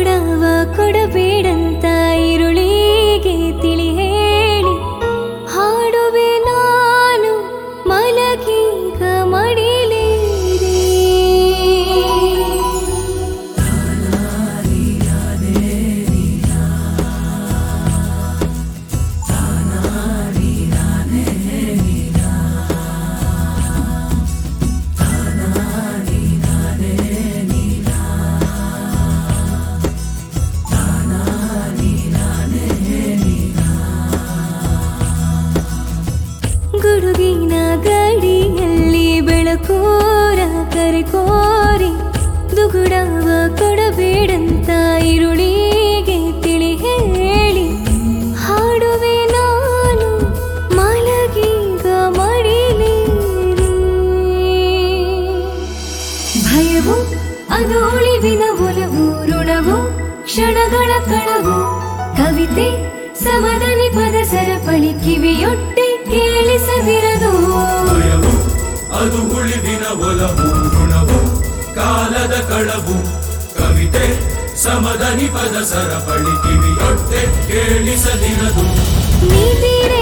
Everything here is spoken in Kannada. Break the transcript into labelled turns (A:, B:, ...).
A: ದುಗುಡವ ಕೊಡಬೇಡಂತ ಇರುಳಿಗೆ ತಿಳಿ ಹೇಳಿ ಹಾಡುವೆ ನಾನು ಮಲಗೀಗ ಮಡಿಲೇರಿ ಗುಡುಗಿನ ಗಡಿಯಲ್ಲಿ ಬೆಳಕೋರ ಕರೆಕೋರಿ ದುಗುಡವ ಕೊಡಬೇಡಂತ ಇರುಳಿಗೆ ತಿಳಿ ಹೇಳಿ ಹಾಡುವೆ ನಾನು ಮಲಗೀಗ ಮಡಿಲೇರಿ ಭಯವು ಅದು ಉಳಿವಿನ ಒಲವು ಋಣವು ಕ್ಷಣಗಳ ಕಳವು ಕವಿತೆ ಸಮದನಿ ಪದ ಸರಪಳಿ ಕಿವಿಯೊಟ್ಟೆ ಕೇಳಿಸದಿರದು
B: ಭಯವು ಅದು ಉಳಿವಿನ ಒಲವು ಋಣವು ಕಾಲದ ಕಳವು ಕವಿತೆ ಸಮದನಿ ಪದ ಸರಪಳಿ ಕಿವಿಯೊಟ್ಟೆ ಕೇಳಿಸದಿರದು
A: ನೀತಿರೇ